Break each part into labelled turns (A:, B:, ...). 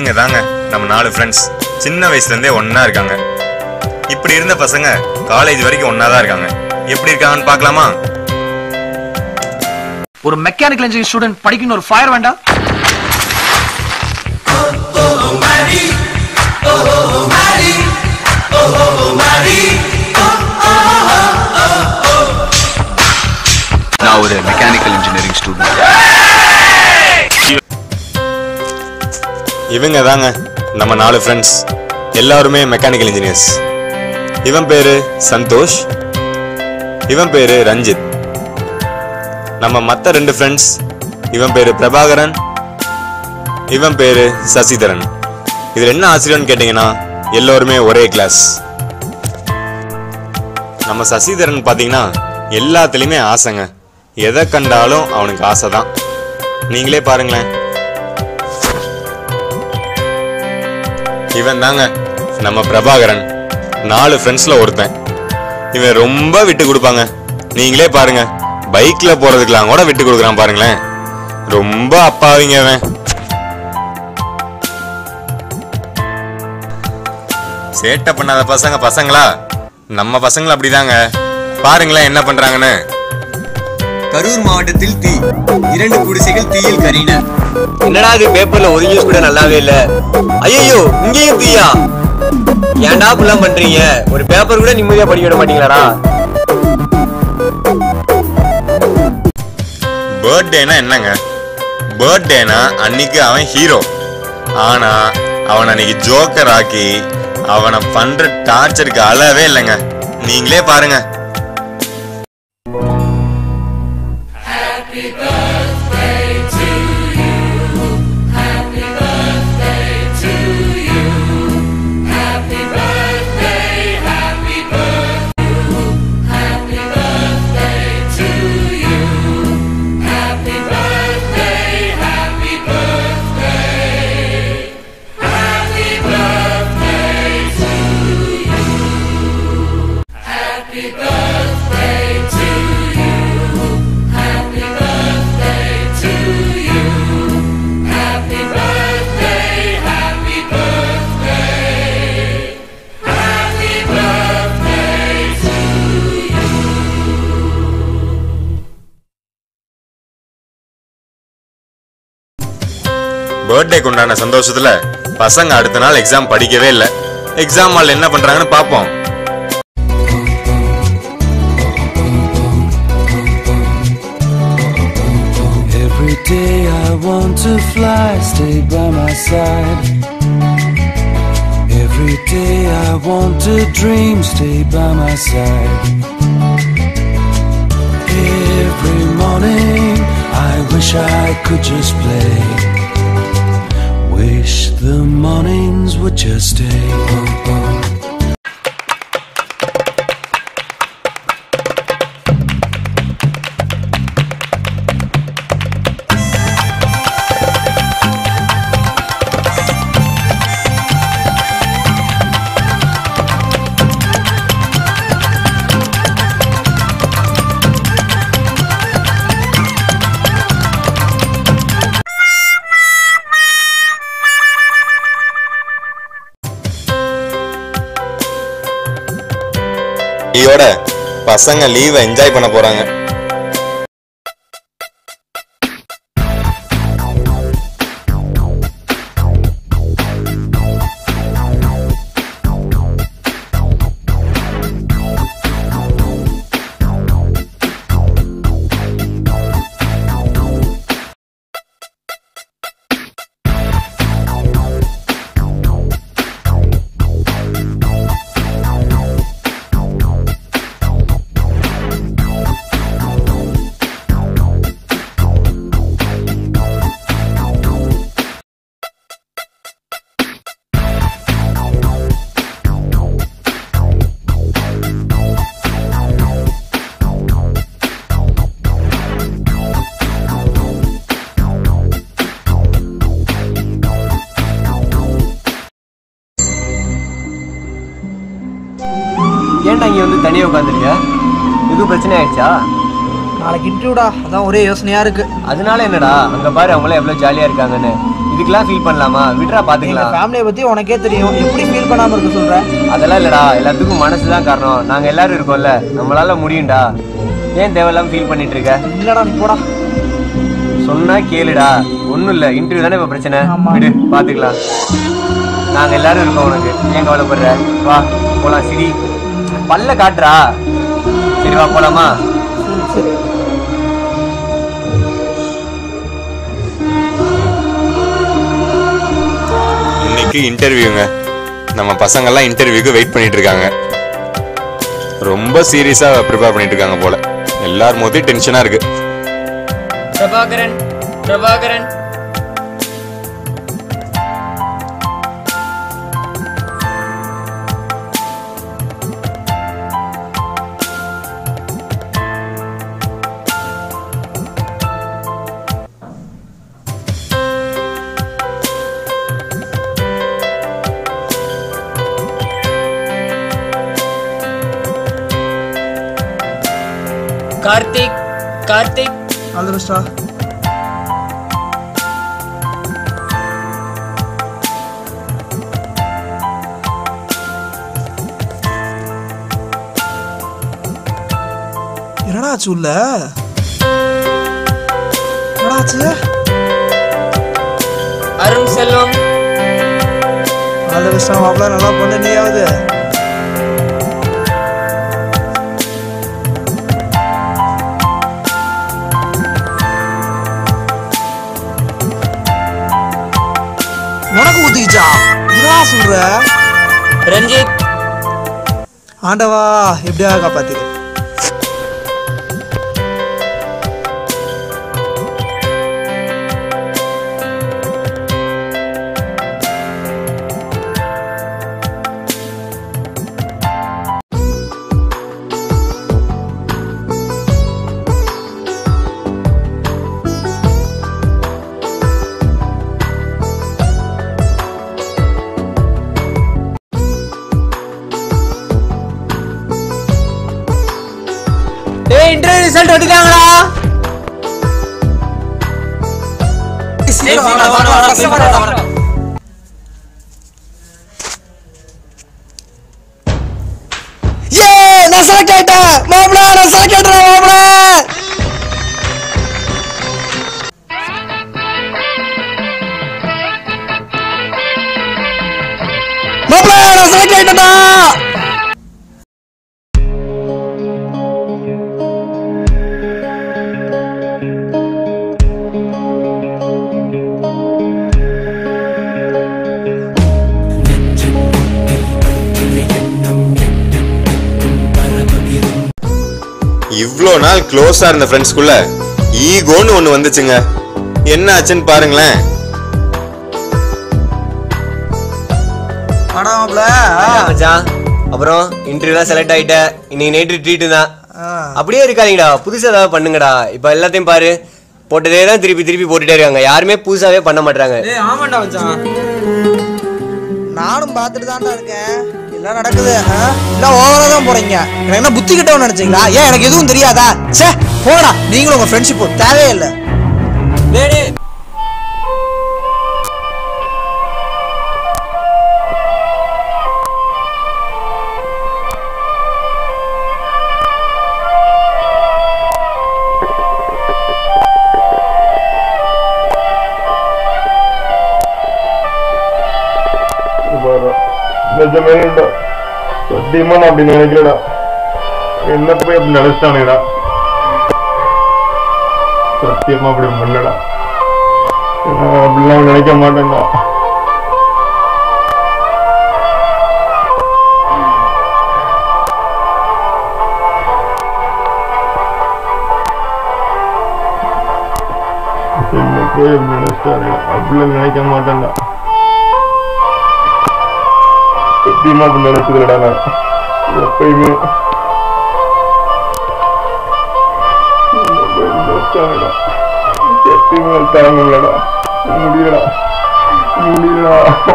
A: இவங்க தாங்க நம்ம நாலு ஃப்ரெண்ட்ஸ் சின்ன வயசுலேருந்தே ஒன்றா இருக்காங்க இப்படி இருந்த பசங்க காலேஜ் வரைக்கும் ஒன்றா தான் இருக்காங்க எப்படி இருக்காங்கன்னு பார்க்கலாமா
B: ஒரு மெக்கானிக்கல் இன்ஜினியரிங் ஸ்டூடெண்ட் படிக்கணும் ஒரு ஃபயர் வேண்டாம்
C: நான் ஒரு மெக்கானிக்கல் இன்ஜினியரிங் ஸ்டூடெண்ட்
A: இவங்க தாங்க நம்ம நாலு ஃப்ரெண்ட்ஸ் எல்லாருமே மெக்கானிக்கல் இன்ஜினியர்ஸ் இவன் பேரு சந்தோஷ் இவன் பேரு ரஞ்சித் நம்ம மற்ற ரெண்டு ஃப்ரெண்ட்ஸ் இவன் பேரு பிரபாகரன் இவன் பேரு சசிதரன் இதுல என்ன ஆச்சரியம்னு கேட்டிங்கன்னா எல்லோருமே ஒரே கிளாஸ் நம்ம சசிதரன் பார்த்தீங்கன்னா எல்லாத்துலேயுமே ஆசைங்க எதை கண்டாலும் அவனுக்கு ஆசை தான் நீங்களே பாருங்களேன் இவன் தாங்க நம்ம பிரபாகரன் நாலு ஃப்ரெண்ட்ஸ்ல ஒருத்தன் இவன் ரொம்ப விட்டு கொடுப்பாங்க நீங்களே பாருங்க பைக்ல போறதுக்கெல்லாம் கூட விட்டு கொடுக்குறான் பாருங்களேன் ரொம்ப அப்பாவிங்க அவன் சேட்டை பண்ணாத பசங்க பசங்களா நம்ம பசங்களும் அப்படிதாங்க பாருங்களேன் என்ன பண்றாங்கன்னு
D: கரூர் மாவட்டத்தில் தீ இரண்டு குடிசைகள் தீயில் கரின
E: என்னடா இது பேப்பர்ல ஒரு நியூஸ் கூட நல்லாவே இல்ல ஐயோ இங்கேயும் தீயா ஏன்டா இப்படிலாம் பண்றீங்க ஒரு பேப்பர் கூட நிம்மதியா படிக்க விட மாட்டீங்களாடா
A: பர்த்டேனா என்னங்க பர்த்டேனா அன்னைக்கு அவன் ஹீரோ ஆனா அவன் அன்னைக்கு ஜோக்கர் ஆக்கி அவனை பண்ற டார்ச்சருக்கு அளவே இல்லைங்க நீங்களே பாருங்க பர்த்டேக்கு உண்டான சந்தோஷத்துல பசங்க அடுத்த நாள் எக்ஸாம் படிக்கவே இல்லை எக்ஸாம் ஹால் என்ன பண்றாங்கன்னு பார்ப்போம்
F: Every day I want to fly, stay by my side. Every day I want to dream, stay by my side. Every morning I wish I could just play. Wish the mornings would just stay.
A: இதோட பசங்க லீவை enjoy பண்ண போறாங்க
E: ஏன்டா இங்க வந்து தனியா உட்காந்துருக்க எதுவும் பிரச்சனை ஆயிடுச்சா
B: நாளைக்கு இன்டர்வியூடா அதான் ஒரே யோசனையா இருக்கு
E: அதனால என்னடா அங்க பாரு அவங்களாம் எவ்வளவு ஜாலியா இருக்காங்கன்னு இதுக்கெல்லாம் ஃபீல் பண்ணலாமா விட்றா
B: எங்க
E: பாத்துக்கலாம்
B: ஃபேமிலியை பத்தி உனக்கே தெரியும் எப்படி ஃபீல் பண்ணாம இருக்க சொல்ற
E: அதெல்லாம் இல்லடா எல்லாத்துக்கும் மனசு தான் காரணம் நாங்க எல்லாரும் இருக்கோம்ல நம்மளால முடியும்டா ஏன் தேவையில்லாம ஃபீல் பண்ணிட்டு இருக்க
B: இல்லடா நீ போடா
E: சொன்னா கேளுடா ஒண்ணும் இல்ல இன்டர்வியூ தானே இப்ப பிரச்சனை
B: ஆமா.
E: விடு பாத்துக்கலாம் நாங்க எல்லாரும் இருக்கோம் உனக்கு ஏன் கவலைப்படுற வா போலாம் சிரி பல்ல காட்டுறா சரி வா போலாமா
B: சரி
A: இன்னைக்கு இன்டர்வியூங்க நம்ம பசங்கெல்லாம் இன்டர்வியூக்கு வெயிட் பண்ணிட்டு இருக்காங்க ரொம்ப சீரியஸா ப்ரிப்பேர் பண்ணிட்டு இருக்காங்க போல எல்லார் மோதி டென்ஷனா இருக்கு
G: பிரபாகரன் பிரபாகரன் கார்த்திக் கார்த்திக்
B: ஆல் தி பெஸ்டா என்னடா ஆச்சு உள்ள என்னடா ஆச்சு
G: அருண் செல்வம்
B: ஆல் தி பெஸ்டா மாப்பிள்ள நல்லா பண்ணு நீயாவது உனக்கு ஊத்திக்கிச்சா என்னடா சொல்ற
G: ரஞ்சித்
B: ஆண்டவா எப்படியா காப்பாத்திரு
E: ஏய் இன்டர்வியூ ரிசல்ட் வந்துட்டாங்களா
B: ஏ நான் செலக்ட் ஆயிட்டேன் மாப்பிள நான் செலக்ட் ஆயிட்டேன் மாப்பிள மாப்பிள நான் செலக்ட் ஆயிட்டேன்டா
A: இவ்வளோ நாள் க்ளோஸா இருந்த ஃப்ரெண்ட்ஸ்குள்ள ஈகோன்னு ஒன்று வந்துச்சுங்க என்ன ஆச்சுன்னு பாருங்களேன்
B: வாடா மாப்பிள
E: மச்சான் அப்புறம் இன்டர்வியூலாம் செலக்ட் ஆயிட்ட இன்னைக்கு நைட்டு ட்ரீட் தான் அப்படியே இருக்காதீங்கடா புதுசா ஏதாவது பண்ணுங்கடா இப்ப எல்லாத்தையும் பாரு போட்டதே தான் திருப்பி திருப்பி போட்டுட்டே இருக்காங்க யாருமே புதுசாவே பண்ண மாட்டாங்க
B: நானும் பார்த்துட்டு தான்டா இருக்கேன் எல்லாம் நடக்குது ஆ? எல்லாம் ஓவரா தான் போறீங்க எனக்கு என்ன புத்தி கிட்டவன் நினைச்சீங்களா ஏன் எனக்கு எதுவும் தெரியாதா ச்சே போடா நீங்களும் உங்க ஃப்ரெண்ட்ஷிப் தேவையே இல்லை
H: நிஜமேடா சத்தியமா நான் அப்படி நினைக்கலடா என்ன போய் அப்படி நினைச்சிட்டானுடா சத்தியமா அப்படி பண்ணலடா நான் அப்படிலாம் நினைக்க மாட்டேன்டா என்ன போய் அப்படி நினைச்சிட்டாரு அப்படிலாம் நினைக்க மாட்டேன்டா சத்தியமா அப்படி நினைச்சதுலடா நான் எப்பயுமே என்ன போய் நினைச்சாங்கடா சத்தியமா தாங்கலடா முடியலடா முடியலடா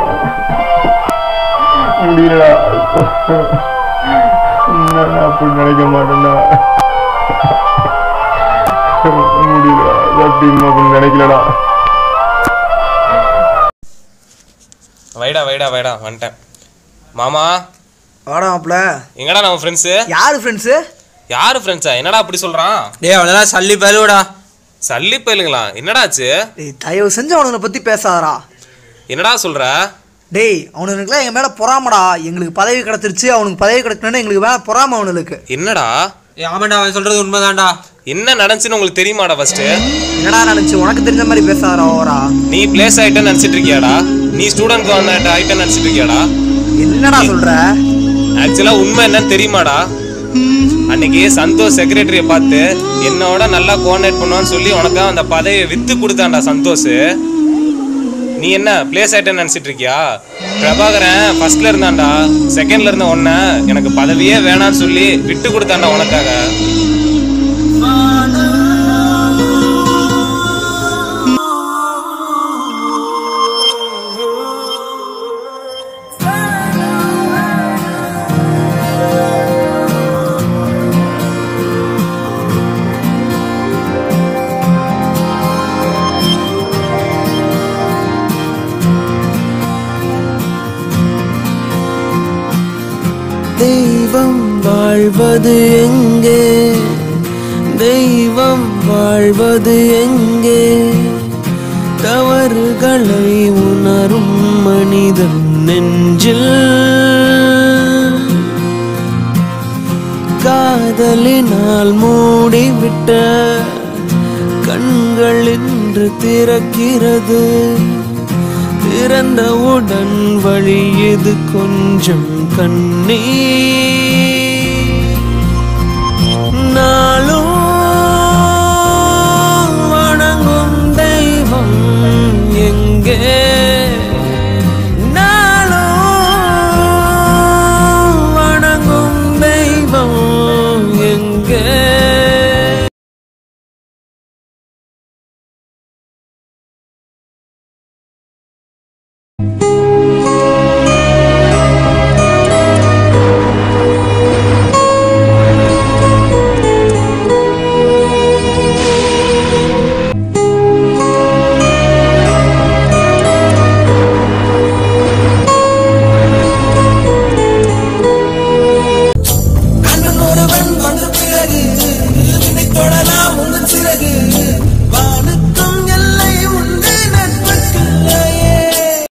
H: முடியலடா நான் அப்படி நினைக்க மாட்டேன்டா முடியல சத்தியமா அப்படின்னு நினைக்கலடா
I: வைடா வைடா வைடா வந்துட்டேன் மாமா
B: வாடா மாப்ள
I: எங்கடா நம்ம ஃப்ரெண்ட்ஸு
B: யாரு ஃப்ரெண்ட்ஸு
I: யாரு ஃப்ரெண்ட்ஸா என்னடா அப்படி சொல்றான்
J: டேய் அவனெல்லாம் சல்லி பழுவடா
I: சல்லி பயிலுங்களா என்னடாச்சு
B: டேய் தயவு செஞ்சு அவனுங்களை பத்தி பேசாதடா
I: என்னடா சொல்ற
B: டேய் அவனுங்களுக்குலாம் எங்க மேல பொறாமடா எங்களுக்கு பதவி கிடைச்சிருச்சு அவனுக்கு பதவி கிடைக்கணும்னு எங்களுக்கு மேல பொறாம அவனுக்கு
I: என்னடா
J: ஏய் ஆமாண்டா அவன் சொல்றது உண்மைதான்டா
I: என்ன நடந்துச்சுன்னு உங்களுக்கு தெரியுமாடா ஃபர்ஸ்ட்
B: என்னடா நினைச்சு உனக்கு தெரிஞ்ச மாதிரி பேசாதடா ஓவரா
I: நீ பிளேஸ் ஆயிட்டேன்னு நினைச்சிட்டு இருக்கியாடா நீ ஸ்டூடெண்ட் கவர்மெண்ட் ஆயிட்டேன்னு நினைச்சிட்டு இருக்கியாடா
B: என்னடா சொல்ற
I: ஆக்சுவலா உண்மை என்னன்னு தெரியுமாடா அன்னைக்கு சந்தோஷ் செக்ரட்டரியை பார்த்து என்னோட நல்லா கோஆர்டினேட் பண்ணுவான்னு சொல்லி உனக்காக அந்த பதவியை வித்து கொடுத்தான்டா சந்தோஷ் நீ என்ன பிளேஸ் ஆயிட்டேன்னு நினைச்சிட்டு இருக்கியா பிரபாகரன் ஃபர்ஸ்ட்ல இருந்தான்டா செகண்ட்ல இருந்த உன்ன எனக்கு பதவியே வேணாம்னு சொல்லி விட்டு கொடுத்தான்டா உனக்காக
F: தெய்வம் வாழ்வது எங்கே தெய்வம் வாழ்வது எங்கே தவறுகளை உணரும் மனிதன் நெஞ்சில் காதலினால் மூடிவிட்ட கண்கள் இன்று திறக்கிறது திறந்தவுடன் வழியது கொஞ்சம் கண்ணீர் நான்